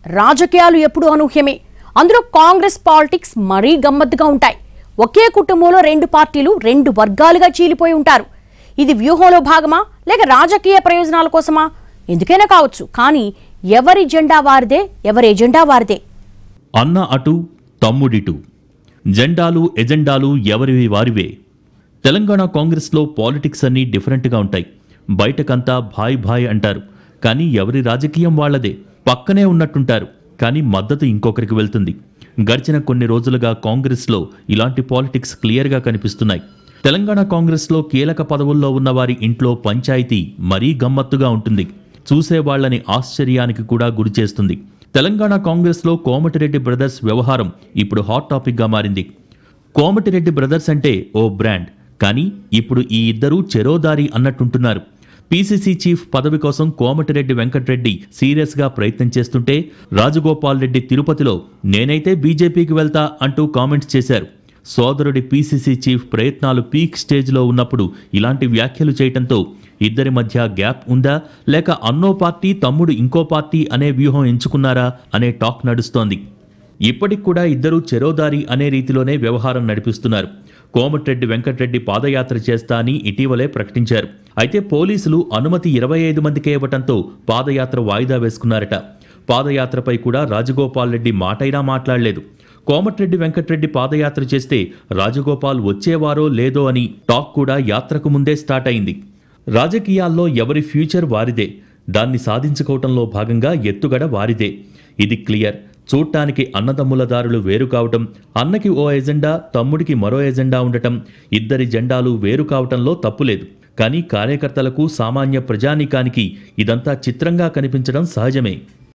రాజకీయాలు ఎప్పుడూ అనూహ్యమే అందులో కాంగ్రెస్ పాలిటిక్స్ మరీ గమ్మత్తుగా ఉంటాయి ఒకే కుటుంబంలో రెండు పార్టీలు రెండు వర్గాలుగా చీలిపోయి ఉంటారు ఇది వ్యూహంలో భాగమా లేక రాజకీయ ప్రయోజనాల కోసమా ఎందుకైనా కావచ్చు కానీ ఎవరి జెండా వారిదే ఎవరి ఎజెండా వారిదే అన్న అటు తమ్ముడిటు జెండాలు ఎజెండాలు ఎవరివి వారివే తెలంగాణ కాంగ్రెస్లో పాలిటిక్స్ అన్నీ డిఫరెంట్గా ఉంటాయి బయటకంతా భాయ్ భాయ్ అంటారు కానీ ఎవరి రాజకీయం వాళ్ళదే పక్కనే ఉన్నట్టుంటారు కానీ మద్దతు ఇంకొకరికి వెళ్తుంది గడిచిన కొన్ని రోజులుగా కాంగ్రెస్లో ఇలాంటి పాలిటిక్స్ క్లియర్గా కనిపిస్తున్నాయి తెలంగాణ కాంగ్రెస్లో కీలక పదవుల్లో ఉన్న వారి ఇంట్లో పంచాయతీ మరీ గమ్మత్తుగా ఉంటుంది చూసే వాళ్ళని ఆశ్చర్యానికి కూడా గురిచేస్తుంది తెలంగాణ కాంగ్రెస్లో కోమటిరెడ్డి బ్రదర్స్ వ్యవహారం ఇప్పుడు హాట్ టాపిక్గా మారింది కోమటిరెడ్డి బ్రదర్స్ అంటే ఓ బ్రాండ్ కానీ ఇప్పుడు ఈ ఇద్దరూ చెరోదారి అన్నట్టుంటున్నారు పీసీసీ చీఫ్ పదవి కోసం కోమటిరెడ్డి వెంకటరెడ్డి సీరియస్గా ప్రయత్నం చేస్తుంటే రాజగోపాల్ రెడ్డి తిరుపతిలో నేనైతే బీజేపీకి వెళ్తా అంటూ కామెంట్స్ చేశారు సోదరుడి పీసీసీ చీఫ్ ప్రయత్నాలు పీక్ స్టేజ్లో ఉన్నప్పుడు ఇలాంటి వ్యాఖ్యలు చేయటంతో ఇద్దరి మధ్య గ్యాప్ ఉందా లేక అన్నో పార్టీ తమ్ముడు ఇంకో పార్టీ అనే వ్యూహం ఎంచుకున్నారా అనే టాక్ నడుస్తోంది ఇప్పటికి కూడా ఇద్దరూ చెరోదారి అనే రీతిలోనే వ్యవహారం నడిపిస్తున్నారు కోమటిరెడ్డి వెంకటరెడ్డి పాదయాత్ర చేస్తా అని ఇటీవలే ప్రకటించారు అయితే పోలీసులు అనుమతి ఇరవై ఐదు మందికే ఇవ్వటంతో పాదయాత్ర వాయిదా వేసుకున్నారట పాదయాత్రపై కూడా రాజగోపాల్ రెడ్డి మాటైనా మాట్లాడలేదు కోమటిరెడ్డి వెంకటరెడ్డి పాదయాత్ర చేస్తే రాజగోపాల్ వచ్చేవారో లేదో అని టాక్ కూడా యాత్రకు ముందే స్టార్ట్ అయింది రాజకీయాల్లో ఎవరి ఫ్యూచర్ వారిదే దాన్ని సాధించుకోవటంలో భాగంగా ఎత్తుగడ వారిదే ఇది క్లియర్ చూడటానికి అన్నదమ్ముల దారులు వేరు కావటం అన్నకి ఓ ఎజెండా తమ్ముడికి మరో ఎజెండా ఉండటం ఇద్దరి జెండాలు వేరు కావటంలో తప్పులేదు కానీ కార్యకర్తలకు సామాన్య ప్రజానీకానికి ఇదంతా చిత్రంగా కనిపించడం సహజమే